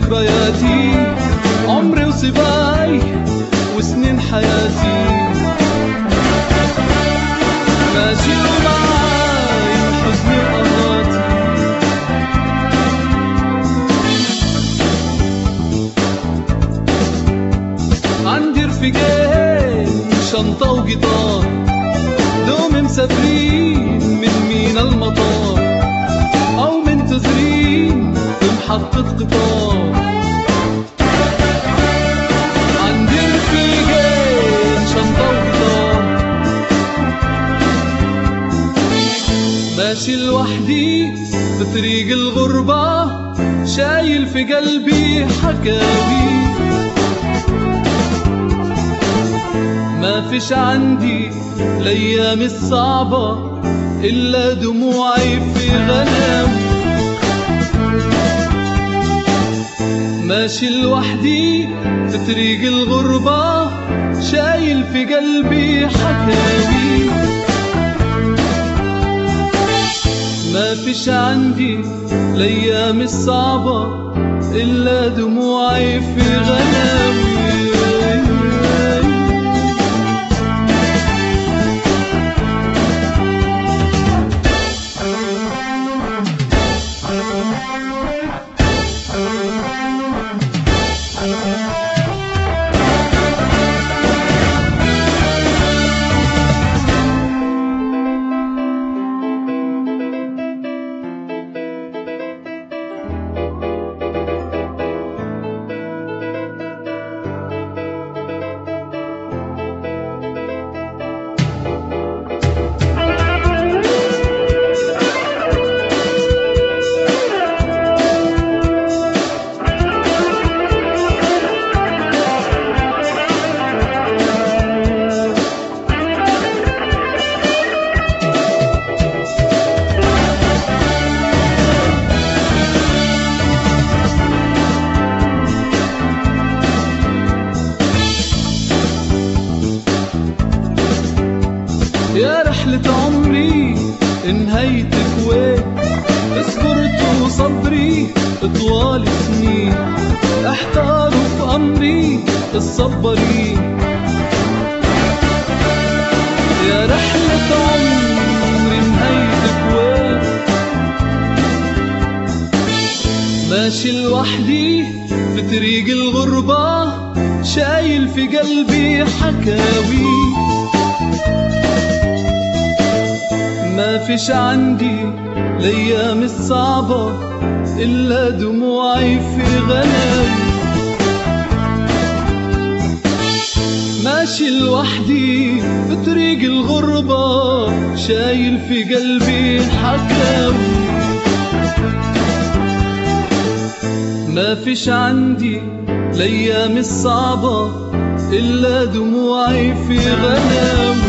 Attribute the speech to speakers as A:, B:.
A: ذكرياتي عمري وسباي وسنين حياتي ماشي ومعاي الحزن وقهاتي عندي رفيقين شنطة وقطار دوم مسافرين من مينا المطار أو منتظرين في محطة قطار عندي رفيقين شنطة وقطار ماشي لوحدي في طريق الغربة شايل في قلبي حكاوي ما فيش عندي الايام الصعبة الا دموعي في غنام ماشي لوحدي في طريق الغربة شايل في قلبي حكاوي ما فيش عندي الايام الصعبة الا دموعي في غنامي يا رحلة عمري انهيتك وين اصبرت وصبري طوال سنين احتار في امري الصبرين يا رحلة عمري انهيتك وين ماشي لوحدي في طريق الغربة شايل في قلبي حكاوي ما فيش عندي الايام الصعبة الا دموعي في غنامي ماشي لوحدي في طريق الغربة شايل في قلبي حكاوي ما فيش عندي الايام الصعبة الا دموعي في غنامي